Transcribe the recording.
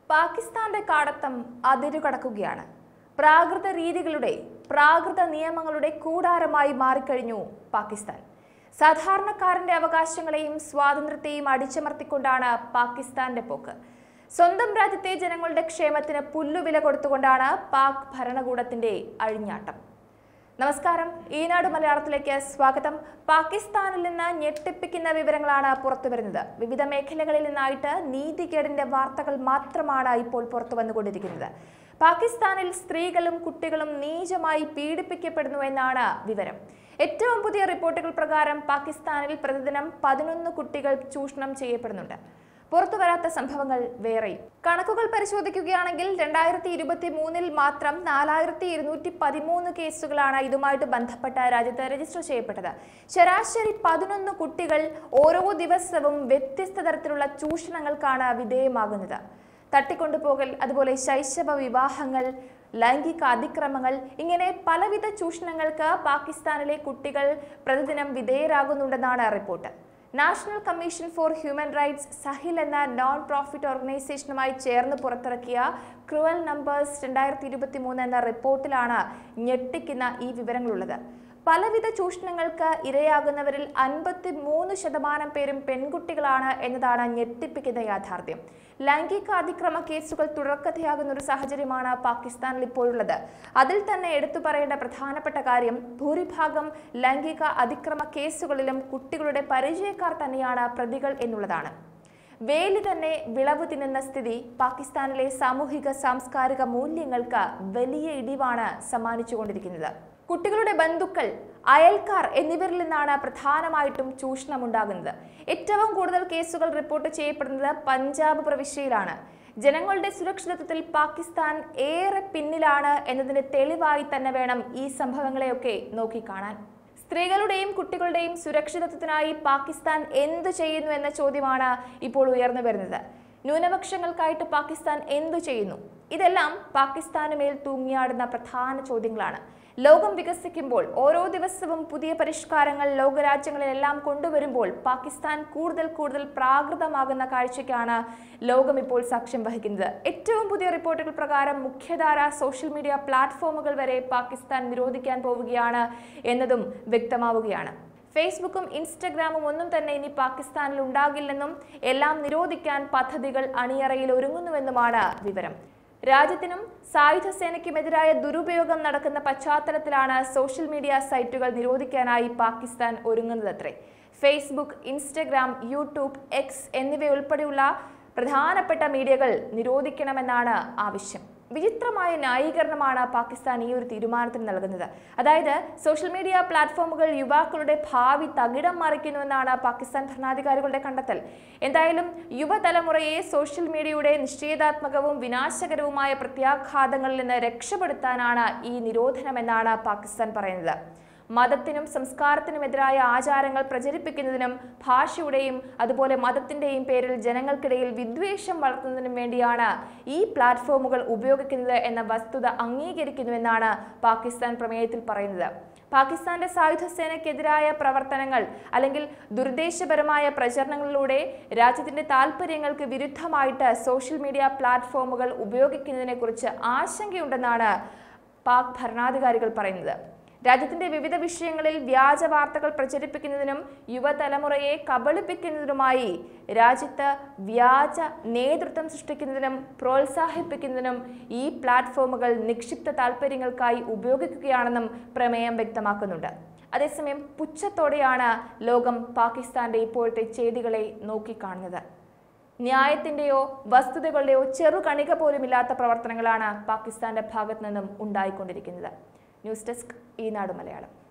പാകിസ്ഥാന്റെ കാടത്തം അതിരുകടക്കുകയാണ് പ്രാകൃത രീതികളുടെ പ്രാകൃത നിയമങ്ങളുടെ കൂടാരമായി മാറിക്കഴിഞ്ഞു പാകിസ്ഥാൻ സാധാരണക്കാരന്റെ അവകാശങ്ങളെയും സ്വാതന്ത്ര്യത്തെയും അടിച്ചമർത്തിക്കൊണ്ടാണ് പാകിസ്ഥാന്റെ പോക്ക് സ്വന്തം രാജ്യത്തെ ജനങ്ങളുടെ ക്ഷേമത്തിന് പുല്ലുവില കൊടുത്തുകൊണ്ടാണ് പാക് ഭരണകൂടത്തിന്റെ അഴിഞ്ഞാട്ടം നമസ്കാരം ഈനാട് മലയാളത്തിലേക്ക് സ്വാഗതം പാകിസ്ഥാനിൽ നിന്ന് ഞെട്ടിപ്പിക്കുന്ന വിവരങ്ങളാണ് പുറത്തുവരുന്നത് വിവിധ മേഖലകളിൽ നിന്നായിട്ട് നീതികേടിന്റെ വാർത്തകൾ മാത്രമാണ് ഇപ്പോൾ പുറത്തു വന്നുകൊണ്ടിരിക്കുന്നത് പാകിസ്ഥാനിൽ സ്ത്രീകളും കുട്ടികളും നീചമായി പീഡിപ്പിക്കപ്പെടുന്നു എന്നാണ് വിവരം ഏറ്റവും പുതിയ റിപ്പോർട്ടുകൾ പ്രകാരം പാകിസ്ഥാനിൽ പ്രതിദിനം പതിനൊന്ന് കുട്ടികൾ ചൂഷണം ചെയ്യപ്പെടുന്നുണ്ട് പുറത്തു വരാത്ത സംഭവങ്ങൾ വേറെയും കണക്കുകൾ പരിശോധിക്കുകയാണെങ്കിൽ രണ്ടായിരത്തി ഇരുപത്തി മൂന്നിൽ മാത്രം നാലായിരത്തി ഇരുന്നൂറ്റി പതിമൂന്ന് കേസുകളാണ് ഇതുമായിട്ട് ബന്ധപ്പെട്ട രാജ്യത്ത് രജിസ്റ്റർ ചെയ്യപ്പെട്ടത് ശരാശരി പതിനൊന്ന് കുട്ടികൾ ഓരോ ദിവസവും വ്യത്യസ്ത തരത്തിലുള്ള ചൂഷണങ്ങൾക്കാണ് വിധേയമാകുന്നത് തട്ടിക്കൊണ്ടുപോകൽ അതുപോലെ ശൈശവ വിവാഹങ്ങൾ ലൈംഗിക അതിക്രമങ്ങൾ ഇങ്ങനെ പലവിധ ചൂഷണങ്ങൾക്ക് പാകിസ്ഥാനിലെ കുട്ടികൾ പ്രതിദിനം വിധേയരാകുന്നുണ്ടെന്നാണ് report national commission for human rights Sahil എന്ന നോൺ പ്രോഫിറ്റ് ഓർഗനൈസേഷനുമായി ചേർന്ന് പുറത്തിറക്കിയ ക്രുവൽ നമ്പേഴ്സ് രണ്ടായിരത്തി ഇരുപത്തി മൂന്ന് എന്ന റിപ്പോർട്ടിലാണ് ഞെട്ടിക്കുന്ന ഈ വിവരങ്ങളുള്ളത് പലവിധ ചൂഷണങ്ങൾക്ക് ഇരയാകുന്നവരിൽ അൻപത്തി മൂന്ന് ശതമാനം പേരും പെൺകുട്ടികളാണ് എന്നതാണ് ഞെട്ടിപ്പിക്കുന്ന യാഥാർത്ഥ്യം ലൈംഗിക അതിക്രമ കേസുകൾ തുടർക്കഥയാകുന്ന ഒരു സാഹചര്യമാണ് പാകിസ്ഥാനിൽ ഇപ്പോഴുള്ളത് അതിൽ തന്നെ എടുത്തു പറയേണ്ട പ്രധാനപ്പെട്ട കാര്യം ഭൂരിഭാഗം ലൈംഗിക അതിക്രമ കേസുകളിലും കുട്ടികളുടെ പരിചയക്കാർ തന്നെയാണ് പ്രതികൾ എന്നുള്ളതാണ് വേലി തന്നെ വിളവ് തിന്നുന്ന സ്ഥിതി പാകിസ്ഥാനിലെ സാമൂഹിക സാംസ്കാരിക മൂല്യങ്ങൾക്ക് വലിയ ഇടിവാണ് സമ്മാനിച്ചുകൊണ്ടിരിക്കുന്നത് കുട്ടികളുടെ ബന്ധുക്കൾ അയൽക്കാർ എന്നിവരിൽ നിന്നാണ് പ്രധാനമായിട്ടും ചൂഷണം ഉണ്ടാകുന്നത് ഏറ്റവും കൂടുതൽ കേസുകൾ റിപ്പോർട്ട് ചെയ്യപ്പെടുന്നത് പഞ്ചാബ് പ്രവിശ്യയിലാണ് ജനങ്ങളുടെ സുരക്ഷിതത്വത്തിൽ പാകിസ്ഥാൻ ഏറെ പിന്നിലാണ് എന്നതിന് തെളിവായി തന്നെ വേണം ഈ സംഭവങ്ങളെയൊക്കെ നോക്കിക്കാണാൻ സ്ത്രീകളുടെയും കുട്ടികളുടെയും സുരക്ഷിതത്വത്തിനായി പാകിസ്ഥാൻ എന്തു ചെയ്യുന്നു എന്ന ചോദ്യമാണ് ഇപ്പോൾ ഉയർന്നു വരുന്നത് ന്യൂനപക്ഷങ്ങൾക്കായിട്ട് പാകിസ്ഥാൻ എന്തു ചെയ്യുന്നു ഇതെല്ലാം പാകിസ്ഥാന് മേൽ തൂങ്ങിയാടുന്ന പ്രധാന ചോദ്യങ്ങളാണ് ലോകം വികസിക്കുമ്പോൾ ഓരോ ദിവസവും പുതിയ പരിഷ്കാരങ്ങൾ ലോകരാജ്യങ്ങളിലെല്ലാം കൊണ്ടുവരുമ്പോൾ പാകിസ്ഥാൻ കൂടുതൽ കൂടുതൽ പ്രാകൃതമാകുന്ന കാഴ്ചയ്ക്കാണ് ലോകം ഇപ്പോൾ സാക്ഷ്യം വഹിക്കുന്നത് ഏറ്റവും പുതിയ റിപ്പോർട്ടുകൾ പ്രകാരം മുഖ്യധാര സോഷ്യൽ മീഡിയ പ്ലാറ്റ്ഫോമുകൾ വരെ പാകിസ്ഥാൻ നിരോധിക്കാൻ പോവുകയാണ് എന്നതും വ്യക്തമാവുകയാണ് ഫേസ്ബുക്കും ഇൻസ്റ്റഗ്രാമും ഒന്നും തന്നെ ഇനി പാകിസ്ഥാനിൽ ഉണ്ടാകില്ലെന്നും എല്ലാം നിരോധിക്കാൻ പദ്ധതികൾ അണിയറയിൽ ഒരുങ്ങുന്നുവെന്നുമാണ് വിവരം രാജ്യത്തിനും സായുധ സേനയ്ക്കുമെതിരായ ദുരുപയോഗം നടക്കുന്ന പശ്ചാത്തലത്തിലാണ് സോഷ്യൽ മീഡിയ സൈറ്റുകൾ നിരോധിക്കാനായി പാകിസ്ഥാൻ ഒരുങ്ങുന്നതത്രേ ഫേസ്ബുക്ക് ഇൻസ്റ്റഗ്രാം യൂട്യൂബ് എക്സ് എന്നിവയുൾപ്പെടെയുള്ള പ്രധാനപ്പെട്ട മീഡിയകൾ നിരോധിക്കണമെന്നാണ് ആവശ്യം വിചിത്രമായ ന്യായീകരണമാണ് പാകിസ്ഥാൻ ഈ ഒരു തീരുമാനത്തിന് നൽകുന്നത് അതായത് സോഷ്യൽ മീഡിയ പ്ലാറ്റ്ഫോമുകൾ യുവാക്കളുടെ ഭാവി തകിടം മറിക്കുന്നുവെന്നാണ് പാകിസ്ഥാൻ ഭരണാധികാരികളുടെ കണ്ടെത്തൽ എന്തായാലും യുവതലമുറയെ സോഷ്യൽ മീഡിയയുടെ നിശ്ചയിതാത്മകവും വിനാശകരവുമായ പ്രത്യാഘാതങ്ങളിൽ നിന്ന് രക്ഷപ്പെടുത്താനാണ് ഈ നിരോധനമെന്നാണ് പാകിസ്ഥാൻ പറയുന്നത് മതത്തിനും സംസ്കാരത്തിനുമെതിരായ ആചാരങ്ങൾ പ്രചരിപ്പിക്കുന്നതിനും ഭാഷയുടെയും അതുപോലെ മതത്തിന്റെയും പേരിൽ ജനങ്ങൾക്കിടയിൽ വിദ്വേഷം വളർത്തുന്നതിനും വേണ്ടിയാണ് ഈ പ്ലാറ്റ്ഫോമുകൾ ഉപയോഗിക്കുന്നത് എന്ന വസ്തുത അംഗീകരിക്കുന്നുവെന്നാണ് പാകിസ്ഥാൻ പ്രമേയത്തിൽ പറയുന്നത് പാകിസ്ഥാന്റെ സായുധ സേനയ്ക്കെതിരായ പ്രവർത്തനങ്ങൾ അല്ലെങ്കിൽ ദുർദ്ദേശപരമായ പ്രചരണങ്ങളിലൂടെ രാജ്യത്തിന്റെ താൽപ്പര്യങ്ങൾക്ക് വിരുദ്ധമായിട്ട് സോഷ്യൽ മീഡിയ പ്ലാറ്റ്ഫോമുകൾ ഉപയോഗിക്കുന്നതിനെക്കുറിച്ച് ആശങ്കയുണ്ടെന്നാണ് പാക് ഭരണാധികാരികൾ പറയുന്നത് രാജ്യത്തിന്റെ വിവിധ വിഷയങ്ങളിൽ വ്യാജ വാർത്തകൾ പ്രചരിപ്പിക്കുന്നതിനും യുവതലമുറയെ കബളിപ്പിക്കുന്നതിനുമായി രാജ്യത്ത് വ്യാജ നേതൃത്വം സൃഷ്ടിക്കുന്നതിനും പ്രോത്സാഹിപ്പിക്കുന്നതിനും ഈ പ്ലാറ്റ്ഫോമുകൾ നിക്ഷിപ്ത താൽപ്പര്യങ്ങൾക്കായി ഉപയോഗിക്കുകയാണെന്നും പ്രമേയം വ്യക്തമാക്കുന്നുണ്ട് അതേസമയം പുച്ഛത്തോടെയാണ് ലോകം പാകിസ്ഥാന്റെ ഇപ്പോഴത്തെ ചെയ്തികളെ നോക്കിക്കാണുന്നത് ന്യായത്തിന്റെയോ വസ്തുതകളുടെയോ ചെറുകണിക പോലുമില്ലാത്ത പ്രവർത്തനങ്ങളാണ് പാകിസ്ഥാന്റെ ഭാഗത്തു നിന്നും ഉണ്ടായിക്കൊണ്ടിരിക്കുന്നത് ന്യൂസ് ഡെസ്ക് ഈനാട് മലയാളം